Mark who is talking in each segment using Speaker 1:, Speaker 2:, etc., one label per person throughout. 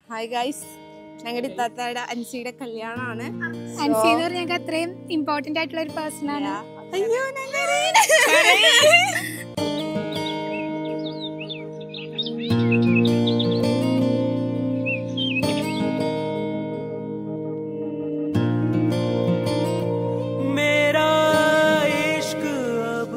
Speaker 1: Hi guys ഞങ്ങളുടെ ഇത്താത്തയുടെ അൻസിയുടെ കല്യാണമാണ്
Speaker 2: അൻസി എന്ന് പറഞ്ഞാൽ ഞങ്ങൾക്ക് അത്രയും ഇമ്പോർട്ടന്റ് ആയിട്ടുള്ള ഒരു പേഴ്സൺ ആണ്
Speaker 1: അയ്യോ ഞാൻ
Speaker 3: मेरा इश्क अब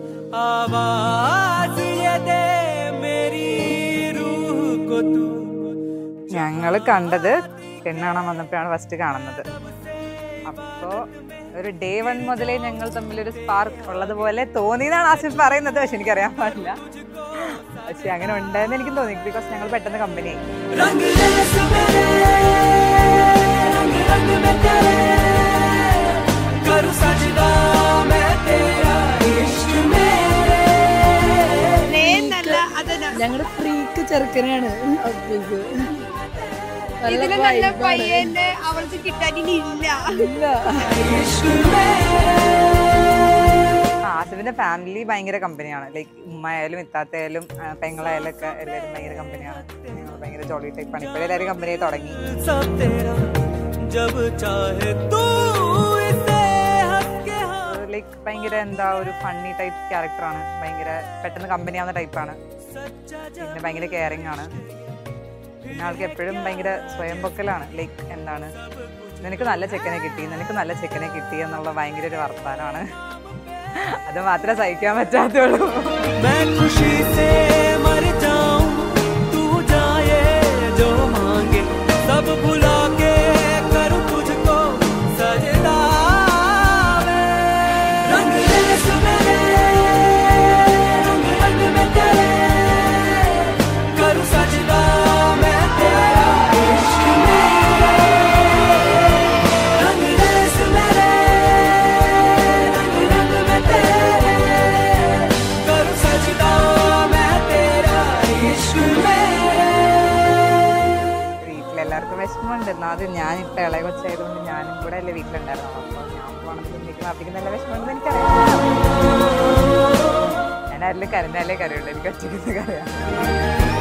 Speaker 3: आवाज ये दे मेरी रूह को तू
Speaker 4: ഞങ്ങൾ കണ്ടത് പെണ്ണാണാൻ വന്നപ്പോഴാണ് ഫസ്റ്റ് കാണുന്നത് അപ്പോൾ ഒരു ഡേ വൺ മുതലേ ഞങ്ങൾ തമ്മിലൊരു സ്പാർക്ക് ഉള്ളതുപോലെ തോന്നിയെന്നാണ് ആസിഫ് പറയുന്നത് പക്ഷെ എനിക്കറിയാൻ പാടില്ല പക്ഷെ അങ്ങനെ ഉണ്ടായെന്ന് എനിക്ക് തോന്നി ബിക്കോസ് ഞങ്ങൾ പെട്ടെന്ന് കമ്പനിയായി
Speaker 3: रंग रस मेरे रंग रंग में तेरे करूं सजदा मैं तेरा इश्क मेरे
Speaker 1: എന്നല്ല അതല്ല
Speaker 5: ഞങ്ങളുടെ ഫ്രീക്ക് ചെറുക്കനാണ് അബ്ബിക്ക്. നല്ല
Speaker 1: ഇതിലും നല്ല
Speaker 5: vibe ആണ്.
Speaker 1: പയ്യന്റെ അവൾക്ക് കിട്ടാൻ ഇനി ഇല്ല
Speaker 5: ഇല്ല
Speaker 3: इश्क मेरे
Speaker 4: ആ, ആസിഫിന്റെ ഫാമിലി ഭയങ്കര കമ്പനിയാണ് ലൈക്ക് ഉമ്മയായാലും ഇത്താത്തയായാലും ആ, പെങ്ങളായാലും ഒക്കെ എല്ലാവരും ഭയങ്കര കമ്പനിയാണ് ഞങ്ങൾ ഭയങ്കര ജോളി ടൈപ്പാണ് ഇപ്പോഴും എല്ലാവരും കമ്പനിയായി തുടങ്ങി
Speaker 3: सब तेरा जब चाहे तू इसे हंस के हाँ
Speaker 4: ലൈക്ക് ഭയങ്കര എന്താ ഒരു ഫണ്ണി ടൈപ്പ് ക്യാരക്ടറാണ് ഭയങ്കര പെട്ടെന്ന് കമ്പനി ആവുന്ന ടൈപ്പാണ് പിന്നെ ഭയങ്കര കെയറിങ് ആണ് പിന്നെ ആൾക്ക് എപ്പോഴും ഭയങ്കര സ്വയം പൊക്കലാണ് ലൈക്ക് എന്താണ് നിനക്ക് നല്ല ചെക്കനെ കിട്ടി നിനക്ക് നല്ല ചെക്കനെ കിട്ടി എന്നുള്ള ഭയങ്കര ഒരു വർത്താനമാണ് അത് മാത്രമേ സഹിക്കാൻ പറ്റാത്തുള്ളൂ
Speaker 3: मैं खुशी से मर जाऊं तू जाए जो मांगे सब भुला के करूं तुझको सजदा मैं। रंग रस मेरे रंग रंग में तेरे करूं सजदा मैं तेरा इश्क मेरे रंग रस मेरे रंग रंग में तेरे करूं सजदा मैं तेरा इश्क मेरे
Speaker 4: വീട്ടിലെല്ലാവർക്കും വിഷമമുണ്ട് എന്നാലും ഞാൻ ഇപ്പം ഇളയ കൊച്ചായതുകൊണ്ട് ഞാനും കൂടെ അല്ലേ വീട്ടിലുണ്ടായിരുന്നു അപ്പോൾ ഞാൻ പോകണമെന്ന് എനിക്ക് അപ്പിക്ക് നല്ല വിഷമമുണ്ടെന്ന് എനിക്കറിയാം ഞാൻ ആരിലും കരഞ്ഞാലേ കരയുള്ളൂ എനിക്ക് ഒറ്റയ്ക്ക് കരയാം